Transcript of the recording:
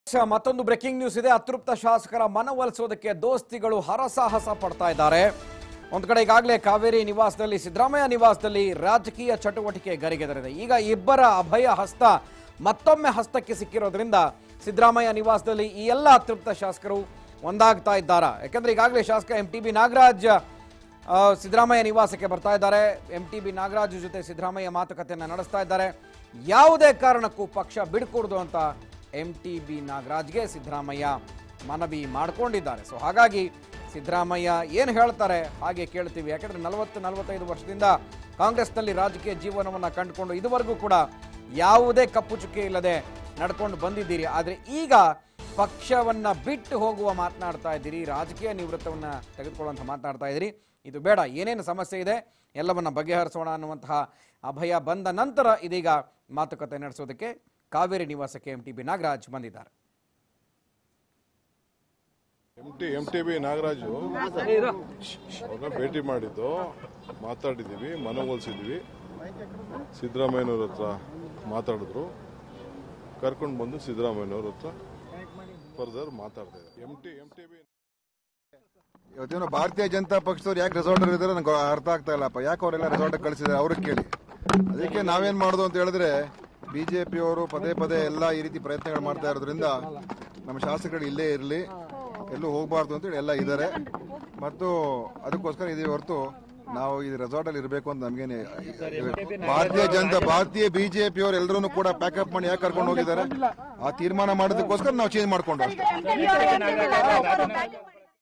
ಸ- ಮತ್ತೊಂದು breaking news ಇದೆ ಅತೃಪ್ತ ಶಾಸಕರ ಮನವೊಲಿಸೋದಕ್ಕೆ ದೋಸ್ತಿಗಳು ಹರಸಾಹಸ ಪಡ್ತಾ ಇದ್ದಾರೆ ಒಂದು ಕಡೆ ಈಗಾಗಲೇ ಕಾವೇರಿ ನಿವಾಸದಲ್ಲಿ ಸಿದ್ದರಾಮಯ್ಯ ನಿವಾಸದಲ್ಲಿ ರಾಜಕೀಯ ಚಟುವಟಿಕೆ ಗರಿಗೆದರಿದೆ ಈಗ ಇಬ್ಬರ ಅಭಯ ಹಸ್ತ ಮತ್ತೊಮ್ಮೆ ಹಸ್ತಕ್ಕೆ ಸಿಕ್ಕಿರೋದ್ರಿಂದ ಸಿದ್ದರಾಮಯ್ಯ ನಿವಾಸದಲ್ಲಿ ಈ ಎಲ್ಲ ಅತೃಪ್ತ ಶಾಸಕರು ಒಂದಾಗ್ತಾ ಇದ್ದಾರಾ ಯಾಕಂದ್ರೆ ಈಗಾಗಲೇ ಶಾಸಕ ಎಂ ಟಿ ಬಿ ನಾಗರಾಜ್ ಆ, ಸಿದ್ದರಾಮಯ್ಯ ನಿವಾಸಕ್ಕೆ ಬರ್ತಾ ಇದ್ದಾರೆ ಎಂ ಟಿ ಬಿ ನಾಗರಾಜ್ ಜೊತೆ ಸಿದ್ದರಾಮಯ್ಯ ಮಾತುಕತೆಯನ್ನು ನಡೆಸ್ತಾ ಇದ್ದಾರೆ ಯಾವುದೇ ಕಾರಣಕ್ಕೂ ಪಕ್ಷ ಬಿಡ್ಕೂಡ್ದು ಅಂತ ಎಂ ಟಿ ಬಿ ನಾಗರಾಜ್ಗೆ ಸಿದ್ದರಾಮಯ್ಯ ಮನವಿ ಮಾಡಿಕೊಂಡಿದ್ದಾರೆ ಸೊ ಹಾಗಾಗಿ ಸಿದ್ದರಾಮಯ್ಯ ಏನು ಹೇಳ್ತಾರೆ ಹಾಗೆ ಕೇಳ್ತೀವಿ ಯಾಕಂದ್ರೆ ನಲವತ್ತು ನಲವತ್ತೈದು ವರ್ಷದಿಂದ ಕಾಂಗ್ರೆಸ್ನಲ್ಲಿ ರಾಜಕೀಯ ಜೀವನವನ್ನು ಕಂಡುಕೊಂಡು ಇದುವರೆಗೂ ಕೂಡ ಯಾವುದೇ ಕಪ್ಪು ಚುಕ್ಕೆ ಇಲ್ಲದೆ ನಡ್ಕೊಂಡು ಬಂದಿದ್ದೀರಿ ಆದರೆ ಈಗ ಪಕ್ಷವನ್ನ ಬಿಟ್ಟು ಹೋಗುವ ಮಾತನಾಡ್ತಾ ಇದ್ದೀರಿ ರಾಜಕೀಯ ನಿವೃತ್ತವನ್ನ ತೆಗೆದುಕೊಳ್ಳುವಂತ ಮಾತನಾಡ್ತಾ ಇದ್ದೀರಿ ಇದು ಬೇಡ ಏನೇನು ಸಮಸ್ಯೆ ಇದೆ ಎಲ್ಲವನ್ನ ಬಗೆಹರಿಸೋಣ ಅನ್ನುವಂತಹ ಅಭಯ ಬಂದ ನಂತರ ಇದೀಗ ಮಾತುಕತೆ ನಡೆಸೋದಕ್ಕೆ ಕಾವೇರಿ ನಿವಾಸಕ್ಕೆ ಎಂ ಟಿ ಬಿ ನಾಗರಾಜ್ ಬಂದಿದ್ದಾರೆ M T M T B Nagaraju ಅವ್ರನ್ನ ಭೇಟಿ ಮಾಡಿದ್ದು ಮಾತಾಡಿದ್ದೀವಿ ಮನವೊಲಿಸಿದ್ವಿ ಸಿದ್ದರಾಮಯ್ಯನವ್ರ ಹತ್ರ ಮಾತಾಡಿದ್ರು ಕರ್ಕೊಂಡು ಬಂದು ಸಿದ್ದರಾಮಯ್ಯನವ್ರ ಹತ್ರ ಫರ್ದರ್ ಮಾತಾಡ್ತಾ ಇದ್ದಾರೆ M T M T B ಇವತ್ತೇನೋ ಭಾರತೀಯ ಜನತಾ ಪಕ್ಷದವ್ರು ಯಾಕೆ ರೆಸಾರ್ಟ್ ಇದ್ದಾರೆ ನಂಗೆ ಅರ್ಥ ಆಗ್ತಾ ಇಲ್ಲಪ್ಪ ಯಾಕೆ ಅವರೆಲ್ಲ ರೆಸಾರ್ಟ್ ಕಳಿಸಿದ್ದಾರೆ ಅವ್ರಿಗೆ ಕೇಳಿ ಅದಕ್ಕೆ ನಾವೇನ್ ಮಾಡೋದು ಅಂತ ಹೇಳಿದ್ರೆ ಬಿಜೆಪಿ ಅವರು ಪದೇ ಪದೇ ಎಲ್ಲ ಈ ರೀತಿ ಪ್ರಯತ್ನಗಳು ಮಾಡ್ತಾ ಇರೋದ್ರಿಂದ ನಮ್ಮ ಶಾಸಕರು ಇಲ್ಲೇ ಇರಲಿ ಎಲ್ಲೂ ಹೋಗಬಾರ್ದು ಅಂತೇಳಿ ಎಲ್ಲ ಇದ್ದಾರೆ ಮತ್ತು ಅದಕ್ಕೋಸ್ಕರ ಇದೀವಿ ಹೊರತು ನಾವು ಈ ರೆಸಾರ್ಟ್ ಅಲ್ಲಿ ಇರಬೇಕು ಅಂತ ನಮ್ಗೇನೆ ಭಾರತೀಯ ಜನತಾ ಭಾರತೀಯ ಬಿಜೆಪಿ ಅವರು ಎಲ್ಲರೂ ಕೂಡ ಪ್ಯಾಕಪ್ ಮಾಡಿ ಯಾಕೆ ಕರ್ಕೊಂಡು ಹೋಗಿದ್ದಾರೆ ಆ ತೀರ್ಮಾನ ಮಾಡೋದಕ್ಕೋಸ್ಕರ ನಾವು ಚೇಂಜ್ ಮಾಡ್ಕೊಂಡು ಅಷ್ಟೇ